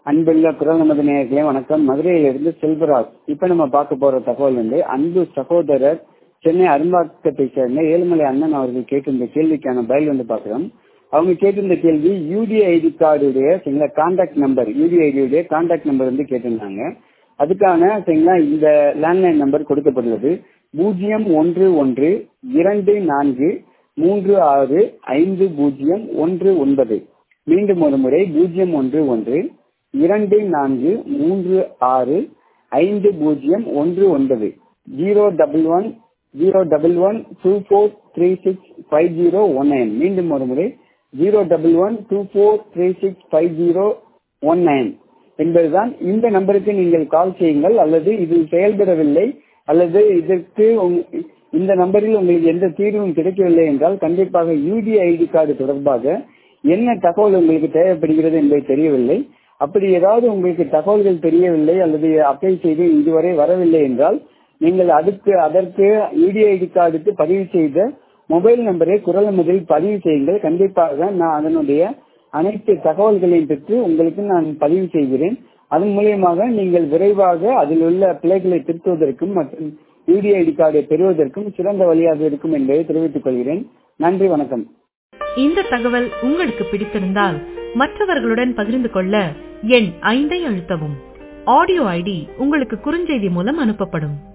அன்புள்ள குரல் நமது நேயர்களே வணக்கம் மதுரையிலிருந்து செல்வராஜ் இப்ப நம்ம பார்க்க போற தகவல் வந்து அன்பு சகோதரர் சென்னை அரும்பாக்கத்தை சேர்ந்த ஏழுமலை அண்ணன் அவர்கள் கேட்டிருந்த கேள்விக்கான பதில் வந்து பார்க்கிறோம் அவங்க கேட்டிருந்த கேள்வி யூடிஐ ஐடி கார்டுடைய சரிங்களா கான்டாக்ட் நம்பர் யூடிஐ ஐடியுடைய கான்டாக்ட் நம்பர் வந்து கேட்டிருந்தாங்க அதுக்கான சரிங்களா இந்த லேண்ட்லைன் நம்பர் கொடுக்கப்பட்டுள்ளது பூஜ்ஜியம் ஒன்று ஒன்று இரண்டு நான்கு மூன்று ஆறு ஐந்து பூஜ்ஜியம் ஒன்று ஒன்பது மீண்டும் ஒரு முறை பூஜ்ஜியம் ஒன்று ஒன்று இரண்டு நான்கு மூன்று ஆறு ஐந்து பூஜ்ஜியம் ஒன்று ஒன்பது zero double one zero double one two four three six five zero one nine மீண்டும் ஒரு முறை zero double one two four three six five zero one nine என்பதுதான் இந்த நம்பருக்கு நீங்கள் கால் செய்யுங்கள் அல்லது இது செயல்படவில்லை அல்லது இதற்கு இந்த நம்பரில் உங்களுக்கு எந்த தீர்வும் கிடைக்கவில்லை என்றால் கண்டிப்பாக யூடி ஐடி கார்டு தொடர்பாக என்ன தகவல் உங்களுக்கு தேவைப்படுகிறது என்பது தெரியவில்லை அப்படி ஏதாவது உங்களுக்கு தகவல்கள் தெரியவில்லை அல்லது அப்ளை செய்து இதுவரை வரவில்லை என்றால் நீங்கள் அதுக்கு அதற்கு யூடிஐடி கார்டுக்கு பதிவு செய்த மொபைல் நம்பரை குரல் முதலில் பதிவு செய்யுங்கள் கண்டிப்பாக நான் அதனுடைய அனைத்து தகவல்களையும் பெற்று உங்களுக்கு நான் பதிவு செய்கிறேன் அதன் மூலியமாக நீங்கள் விரைவாக அதில் உள்ள பிள்ளைகளை திருத்துவதற்கும் மற்றும் யூடிஐடி கார்டை பெறுவதற்கும் சிறந்த வழியாக இருக்கும் என்பதை தெரிவித்துக் கொள்கிறேன் நன்றி வணக்கம் இந்த தகவல் உங்களுக்கு பிடித்திருந்தால் மற்றவர்களுடன் பகிர்ந்து கொள்ள எண் ஐந்தை அழுத்தவும் ஆடியோ ஐடி உங்களுக்கு குறுஞ்செய்தி மூலம் அனுப்பப்படும்